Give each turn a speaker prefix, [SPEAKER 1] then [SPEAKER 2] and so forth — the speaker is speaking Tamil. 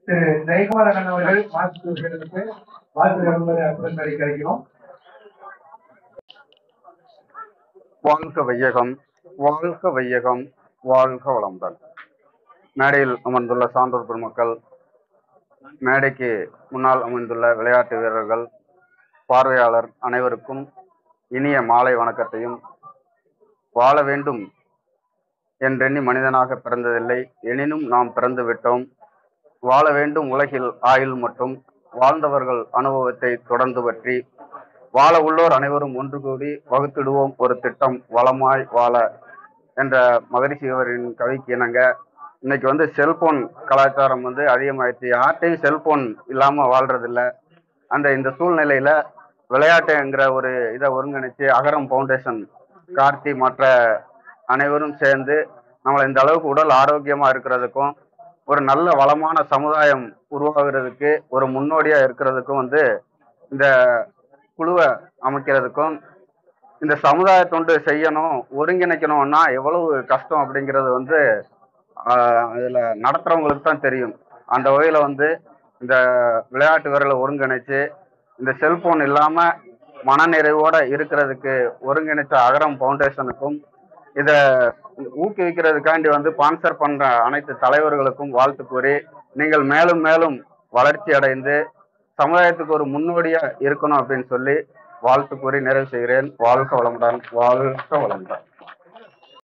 [SPEAKER 1] திரு ஜெயக்குமாரன் அவர்கள் வாழ்த்துக்களுக்கு வாழ்த்துக்கள் அற்புதம் கிடைக்கிறோம்
[SPEAKER 2] வாழ்க வையகம் வாழ்க வையகம் வாழ்க வளமுடன் மேடையில் அமர்ந்துள்ள சான்றோர் பெருமக்கள் மேடைக்கு முன்னால் அமைந்துள்ள விளையாட்டு வீரர்கள் பார்வையாளர் அனைவருக்கும் இனிய மாலை வணக்கத்தையும் வாழ வேண்டும் என்றெண்ணி மனிதனாக பிறந்ததில்லை எனினும் நாம் பிறந்து விட்டோம் வாழ வேண்டும் உலகில் ஆயுள் மட்டும் வாழ்ந்தவர்கள் அனுபவத்தை தொடர்ந்து பற்றி வாழ உள்ளோர் அனைவரும் ஒன்று கூடி வகுத்திடுவோம் ஒரு திட்டம் வளமாய் வாழ என்ற மகரிஷி அவரின் கவிக்கு இணங்க இன்னைக்கு வந்து செல்போன் கலாச்சாரம் வந்து அதிகமாயிடுச்சு யார்கிட்டையும் செல்போன் இல்லாம வாழ்றதில்ல அந்த இந்த சூழ்நிலையில விளையாட்டுங்கிற ஒரு இதை ஒருங்கிணைச்சு அகரம் ஃபவுண்டேஷன் கார்த்தி மற்ற அனைவரும் சேர்ந்து நம்மளை இந்த அளவுக்கு உடல் ஆரோக்கியமா இருக்கிறதுக்கும் ஒரு நல்ல வளமான சமுதாயம் உருவாகிறதுக்கு ஒரு முன்னோடியா இருக்கிறதுக்கும் வந்து இந்த குழுவை அமைக்கிறதுக்கும் இந்த சமுதாய தொண்டு செய்யணும் ஒருங்கிணைக்கணும்னா எவ்வளவு கஷ்டம் அப்படிங்கிறது வந்து ஆஹ், அதுல நடத்துறவங்களுக்கு தான் தெரியும் அந்த வகையில வந்து இந்த விளையாட்டு வீரர்களை ஒருங்கிணைச்சு இந்த செல்போன் இல்லாம மனநிறைவோட இருக்கிறதுக்கு ஒருங்கிணைச்ச அகரம் ஃபவுண்டேஷனுக்கும் இதை ஊக்குவிக்கிறதுக்காண்டி வந்து ஸ்பான்சர் பண்ற அனைத்து தலைவர்களுக்கும் வாழ்த்து கூறி நீங்கள் மேலும் மேலும் வளர்ச்சி அடைந்து சமுதாயத்துக்கு ஒரு முன்னோடியா இருக்கணும் அப்படின்னு சொல்லி வாழ்த்து கூறி நிறைவு செய்கிறேன் வாழ்க வளமுடன் வாழ்க வளமுடன்